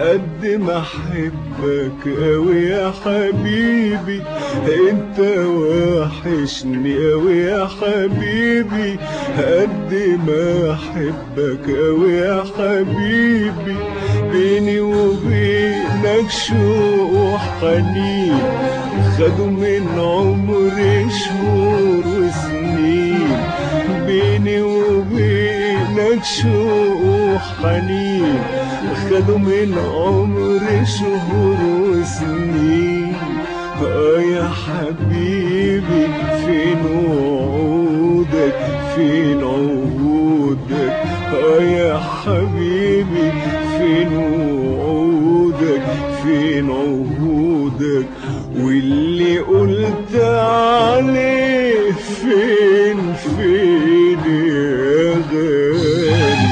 قد ما احبك اوي يا حبيبي انت وحشني اوي يا حبيبي قد ما احبك اوي يا حبيبي بيني وبينك شوق وحنين خدوا من عمري شهور وسنين بيني وبينك شوق وحنين خدوا من عمري شهور وسنين اه يا حبيبي فين وعودك فين عهودك اه يا حبيبي فين وعودك فين عهودك واللي قلت عليه فين فين يا غالي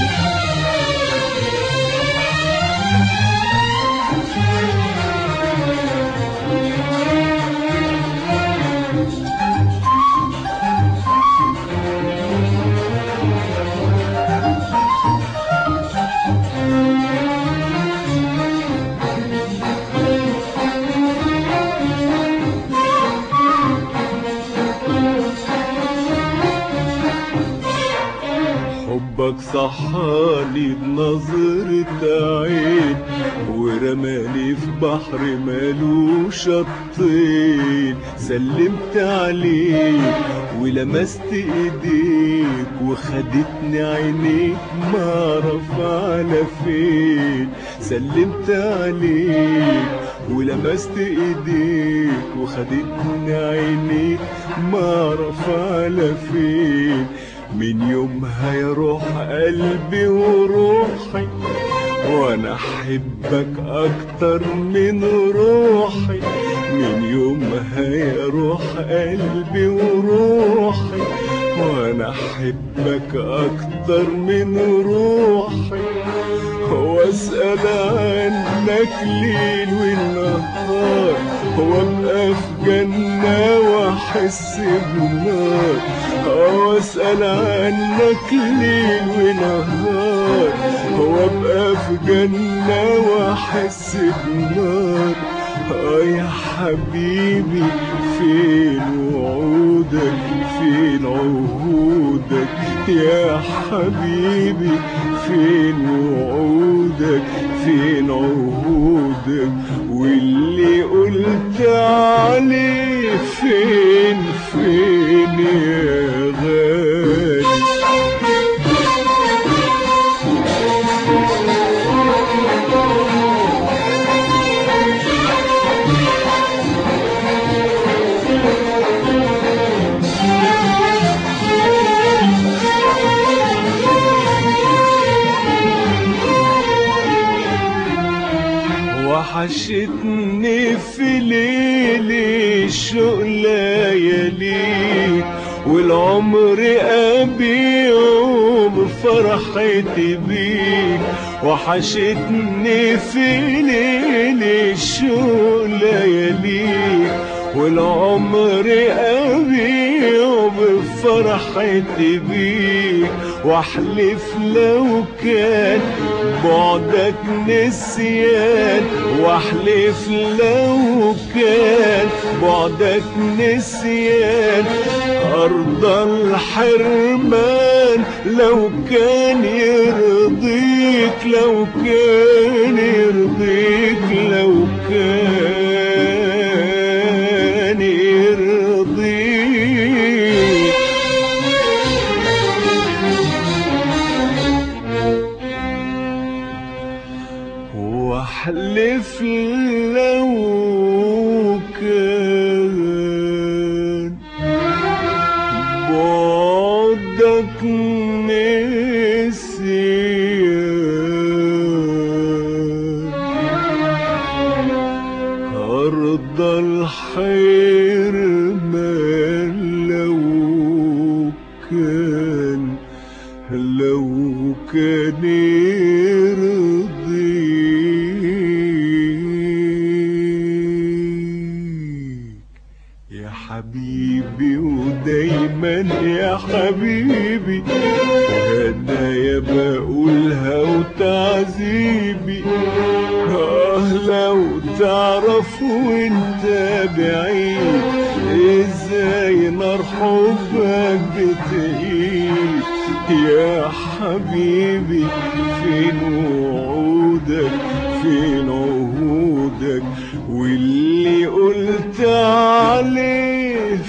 حبك صحاني بنظرة عين ورماني في بحر مالوش شطين سلمت عليك ولمست ايديك وخدتني عينيك معرف على فين سلمت عليك ولمست ايديك وخدتني عينيك معرف على فين من يومها يروح قلبي وروحي وانا احبك اكتر من روحي من يومها يروح قلبي وروحي وانا احبك اكتر من روحي واسال عنك ليل والنهار وابقى في جنه واحس بنار واسال عنك ليل ونهار وابقى في جنه واحس بنار اه يا حبيبي فين وعودك فين عهودك يا حبيبي فين وعودك فين عهودك واللي قلت عليه فين فين يا غالي وحشتني في ليل الشوق لياليك والعمر أبيع بفرحتي بيك وحشتني في ليل الشوق لياليك والعمر أبيع بفرحتي بيك واحلف لو كان بعدك نسيان واحلف لو كان بعدك نسيان أرض الحرمان لو كان يرضيك لو كان يرضيك لو كان يرضيك واحلف لو كان بعدك نسيان أرض الحرمان لو كان لو كان يرضيك يا حبيبي ودايما يا حبيبي هدايا بقولها وتعذيبي اه لو تعرف وانت بعيد ازاي نار حبك بتقيد يا حبيبي فين وعودك فين عهودك واللي قلت عليه